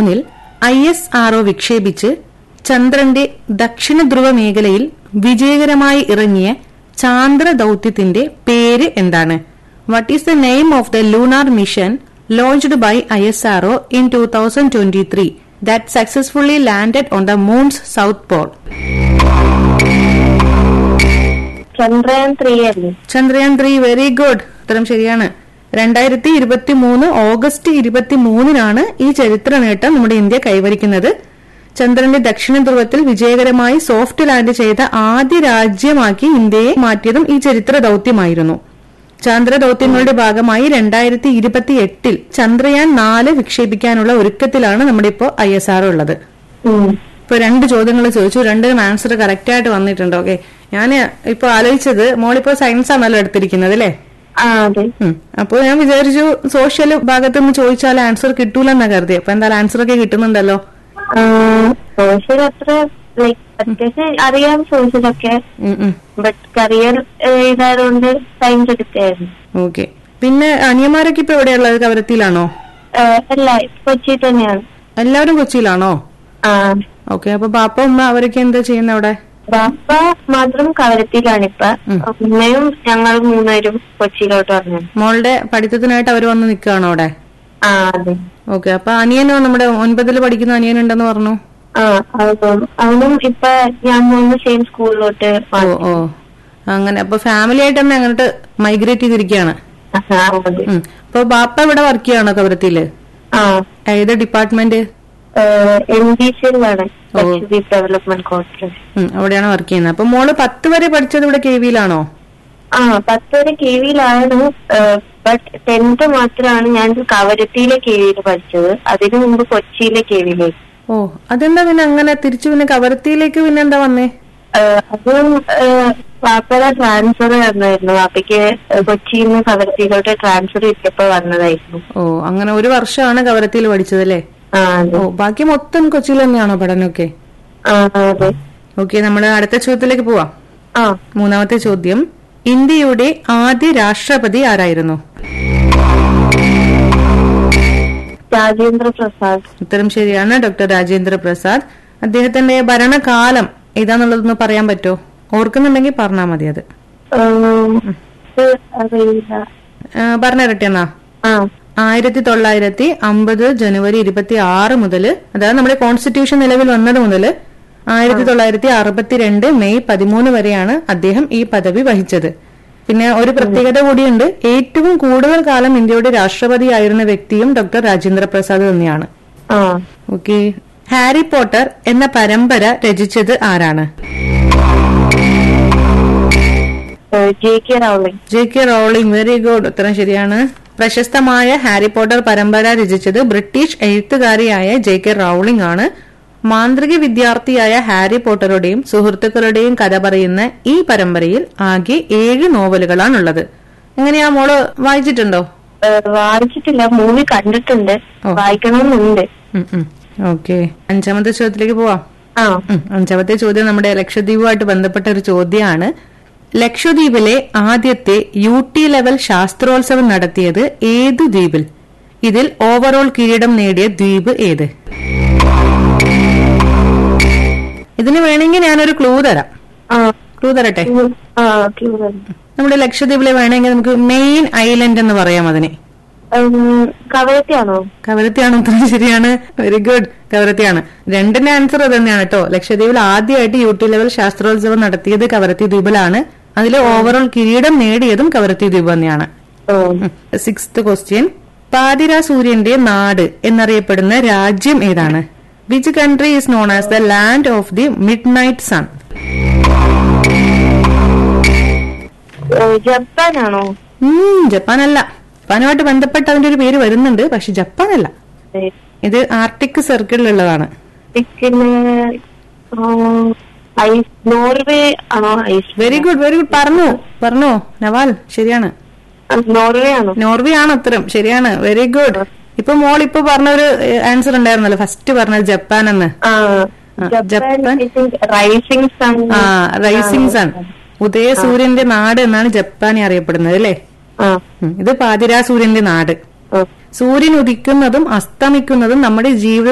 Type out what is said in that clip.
മൂന്നിൽ I S RO വിക്ഷേപിച്ച് ചന്ദ്രന്റെ ദക്ഷിണ ധ്രുവ മേഖലയിൽ വിജയകരമായി ഇറങ്ങിയ ചാന്ദ്ര ദൌത്യത്തിന്റെ പേര് എന്താണ് what is the name of the lunar mission launched by I S R O in two thousand twenty three that successfully landed on the moon's south pole Chandrayaan three അല്ലേ ചന്ദ്രയാൻ ത്രീ വെരി ഗുഡ് ഉത്തരം ശരിയാണ് രണ്ടായിരത്തി ഇരുപത്തി മൂന്ന് ഓഗസ്റ്റ് ഇരുപത്തി മൂന്നിനാണ് ഈ ചരിത്ര നേട്ടം നമ്മുടെ ഇന്ത്യ കൈവരിക്കുന്നത് ചന്ദ്രന്റെ ദക്ഷിണ ധ്രുവത്തിൽ വിജയകരമായി സോഫ്റ്റ് ലാൻഡ് ചെയ്ത ആദ്യ രാജ്യമാക്കി ഇന്ത്യയെ മാറ്റിയതും ഈ ചരിത്ര ദൌത്യമായിരുന്നു ചന്ദ്ര ദൌത്യങ്ങളുടെ ഭാഗമായി രണ്ടായിരത്തി ഇരുപത്തി എട്ടിൽ ചന്ദ്രയാൻ നാല് വിക്ഷേപിക്കാനുള്ള ഒരുക്കത്തിലാണ് നമ്മുടെ ഇപ്പോൾ ഐ എസ് ആർ ഉള്ളത് ഉം. ഇപ്പൊ രണ്ട് ചോദ്യങ്ങൾ ചോദിച്ചു രണ്ടിനും ആൻസർ കറക്റ്റ് ആയിട്ട് വന്നിട്ടുണ്ട് ഓക്കെ ഞാൻ ഇപ്പൊ ആലോചിച്ചത് മോളിപ്പോ സയൻസ് ആണല്ലോ എടുത്തിരിക്കുന്നത് അല്ലേ ആ അതെ ഉം. അപ്പൊ ഞാൻ വിചാരിച്ചു സോഷ്യൽ ഭാഗത്ത് നിന്ന് ചോദിച്ചാൽ ആൻസർ കിട്ടൂലെന്നാ കരുതി അപ്പൊ എന്തായാലും ആൻസർ ഒക്കെ കിട്ടുന്നുണ്ടല്ലോ സോഷ്യൽ അത്ര ലൈക്ക് അത്യാവശ്യം അറിയാം സോഷ്യലൊക്കെ ഉം, ഉം. ബട്ട് കരിയർ ഇതായതുകൊണ്ട് സയൻസ് എടുത്തായിരുന്നു ഓക്കെ പിന്നെ അനിയന്മാരൊക്കെ ഇപ്പൊ എവിടെയുള്ളത് കവരത്തിയിലാണോ ആഹ് അല്ല കൊച്ചി തന്നെയാണ് എല്ലാവരും കൊച്ചിയിലാണോ ആ ഓക്കെ അപ്പൊ പാപ്പ ഉമ്മ അവരൊക്കെ എന്താ ചെയ്യുന്നത് അവിടെ ബാപ്പ മാത്രം കവരത്തിയിലാണ് ഇപ്പൊ ഉം. ഉമ്മയും ഞങ്ങൾ മൂന്നുപേരും കൊച്ചിയിലോട്ട് വന്നു മോളുടെ പഠിത്തത്തിനായിട്ട് അവർ വന്ന് നിൽക്കുകയാണോ അവിടെ ആ അതെ ഓക്കെ അപ്പൊ അനിയനോ നമ്മുടെ ഒൻപതിൽ പഠിക്കുന്ന അനിയൻ ഉണ്ടെന്ന് പറഞ്ഞു ആ അവനും അവനും ഇപ്പൊ ഞാൻ പോകുന്ന സെയിം സ്കൂളിലോട്ട് ഓ ഓ അങ്ങനെ അപ്പൊ ഫാമിലി ആയിട്ട് തന്നെ അങ്ങോട്ട് മൈഗ്രേറ്റ് ചെയ്തിരിക്കുകയാണ് അതെ ഉം. അപ്പൊ ബാപ്പ ഇവിടെ വർക്ക് ചെയ്യണോ കവരത്തിയില് ആ ഏത് ഡിപ്പാർട്ട്മെന്റ് എൻ ഡി സിയിലാണ് ലക്ഷദ്വീപ് ഡെവലപ്മെന്റ് കോർപ്പറേഷൻ ഉം, അവിടെയാണ് വർക്ക് ചെയ്യുന്നത് അപ്പൊ മോള് പത്ത് വരെ പഠിച്ചത് ഇവിടെ കെ വിയിലാണോ ആ പത്ത് വരെ കെ വിയിലാണ് ബട്ട് ടെൻത്ത് മാത്രമാണ് ഞാൻ കവരത്തിയിലെ കെ വിയിൽ പഠിച്ചത് അതിനു മുമ്പ് കൊച്ചിയിലെ കെ വിയിലേക്ക് ഓ അതെന്താ പിന്നെ അങ്ങനെ തിരിച്ചു പിന്നെ കവരത്തിയിലേക്ക് പിന്നെ എന്താ വന്നേ അതും വാപ്പയുടെ ട്രാൻസ്ഫർ വന്നായിരുന്നു വാപ്പയ്ക്ക് കൊച്ചിയിൽ നിന്ന് കവരത്തിയിലോട്ട് ട്രാൻസ്ഫർ കിട്ടിയപ്പോ വന്നതായിരുന്നു ഓ അങ്ങനെ ഒരു വർഷമാണ് കവരത്തിയിൽ പഠിച്ചത് അല്ലേ ആ അതെ ഓ ബാക്കി മൊത്തം കൊച്ചിയിൽ തന്നെയാണോ പഠനമൊക്കെ ആ അതെ ഓക്കെ നമ്മൾ അടുത്ത ചോദ്യത്തിലേക്ക് പോവാം ആ മൂന്നാമത്തെ ചോദ്യം ഇന്ത്യയുടെ ആദ്യ രാഷ്ട്രപതി ആരായിരുന്നു രാജേന്ദ്ര പ്രസാദ് ഉത്തരം ശരിയാണ് ഡോക്ടർ രാജേന്ദ്ര പ്രസാദ് അദ്ദേഹത്തിന്റെ ഭരണകാലം ഏതാന്നുള്ളതൊന്ന് പറയാൻ പറ്റുമോ ഓർക്കുന്നുണ്ടെങ്കിൽ പറഞ്ഞാൽ മതി അത് ഉം, ഇത് അറിയില്ല ആ, പറഞ്ഞുതരട്ടെ എന്നാ ആ ആയിരത്തി തൊള്ളായിരത്തി അമ്പത് ജനുവരി ഇരുപത്തി ആറ് മുതൽ അതായത് നമ്മുടെ കോൺസ്റ്റിറ്റ്യൂഷൻ നിലവിൽ വന്നത് മുതൽ ആയിരത്തി തൊള്ളായിരത്തി അറുപത്തിരണ്ട് മെയ് പതിമൂന്ന് വരെയാണ് അദ്ദേഹം ഈ പദവി വഹിച്ചത് പിന്നെ ഒരു പ്രത്യേകത കൂടിയുണ്ട് ഏറ്റവും കൂടുതൽ കാലം ഇന്ത്യയുടെ രാഷ്ട്രപതിയായിരുന്ന വ്യക്തിയും ഡോക്ടർ രാജേന്ദ്ര പ്രസാദ് തന്നെയാണ് ആ ഓക്കെ ഹാരി പോട്ടർ എന്ന പരമ്പര രചിച്ചത് ആരാണ് J K Rowling J K Rowling very good ഉത്തരം ശരിയാണ് പ്രശസ്തമായ ഹാരി പോട്ടർ പരമ്പര രചിച്ചത് ബ്രിട്ടീഷ് എഴുത്തുകാരിയായ ജെ കെ റൌളിംഗ് ആണ് മാന്ത്രിക വിദ്യാർത്ഥിയായ ഹാരി പോട്ടറുടെയും സുഹൃത്തുക്കളുടെയും കഥ പറയുന്ന ഈ പരമ്പരയിൽ ആകെ ഏഴ് നോവലുകളാണുള്ളത് എങ്ങനെയാ മോള് വായിച്ചിട്ടുണ്ടോ വായിച്ചിട്ടില്ല മൂവി കണ്ടിട്ടുണ്ട് ഓ. വായിക്കണമെന്നുണ്ട് ഓക്കെ അഞ്ചാമത്തെ ചോദ്യത്തിലേക്ക് പോവാം ആ ഉം, അഞ്ചാമത്തെ ചോദ്യം നമ്മുടെ ലക്ഷദ്വീപുമായിട്ട് ബന്ധപ്പെട്ട ഒരു ചോദ്യമാണ് ലക്ഷദ്വീപിലെ ആദ്യത്തെ യു ടി ലെവൽ ശാസ്ത്രോത്സവം നടത്തിയത് ഏത് ദ്വീപിൽ ഇതിൽ ഓവറോൾ കിരീടം നേടിയ ദ്വീപ് ഏത് ഇതിന് വേണമെങ്കിൽ ഞാനൊരു ക്ലൂ തരാം ആ ക്ലൂ തരട്ടെ ഉം, ആ ഓക്കെ നമ്മുടെ ലക്ഷദ്വീപിലെ വേണമെങ്കിൽ നമുക്ക് മെയിൻ ഐലൻഡ് എന്ന് പറയാം അതിനെ കവരത്തിയാണോ കവരത്തിയാണ് ഉത്തരം ശരിയാണ് വെരി ഗുഡ് കവരത്തിയാണ് രണ്ടിന്റെ ആൻസർ അത് തന്നെയാണ് കേട്ടോ ലക്ഷദ്വീപിൽ ആദ്യമായിട്ട് യു ടി ലെവൽ ശാസ്ത്രോത്സവം നടത്തിയത് കവരത്തി ദ്വീപിലാണ് അതിൽ ഓവറോൾ കിരീടം നേടിയതും കവരത്തി ദ്വീപ് തന്നെയാണ് ഓ സിക്സ്ത് ക്വസ്റ്റ്യൻ പാതിര സൂര്യന്റെ നാട് എന്നറിയപ്പെടുന്ന രാജ്യം ഏതാണ് which country is known as the land of the midnight sun ഏ, ജപ്പാനാണോ ജപ്പാനല്ല ജപ്പാനുമായിട്ട് ബന്ധപ്പെട്ട് അതിന്റെ ഒരു പേര് വരുന്നുണ്ട് പക്ഷെ ജപ്പാനല്ല ഏ, ഇത് ആർട്ടിക് സർക്കിളിലുള്ളതാണ് പിന്നെ ആ, ഐസ് നോർവേ ആണോ ice very good very good പറഞ്ഞു പറഞ്ഞു നവാൽ ശരിയാണ് ആ, നോർവേ ആണോ നോർവേ ആണ് ഉത്തരം ശരിയാണ് വെരി ഗുഡ് ഇപ്പൊ മോൾ ഇപ്പൊ പറഞ്ഞൊരു ആൻസർ ഉണ്ടായിരുന്നല്ലോ ഫസ്റ്റ് പറഞ്ഞത് ജപ്പാൻ എന്ന് ആ ആ, ജപ്പാൻ ജപ്പാൻ. റൈസിംഗ് സൺ ആ റൈസിംഗ് സൺ ഉദയ സൂര്യന്റെ നാട് എന്നാണ് ജപ്പാനെ അറിയപ്പെടുന്നത് അല്ലേ ആ ഉം, ഇത് പാതിരാ സൂര്യന്റെ നാട് ഓ സൂര്യൻ ഉദിക്കുന്നതും അസ്തമിക്കുന്നതും നമ്മുടെ ജീവിത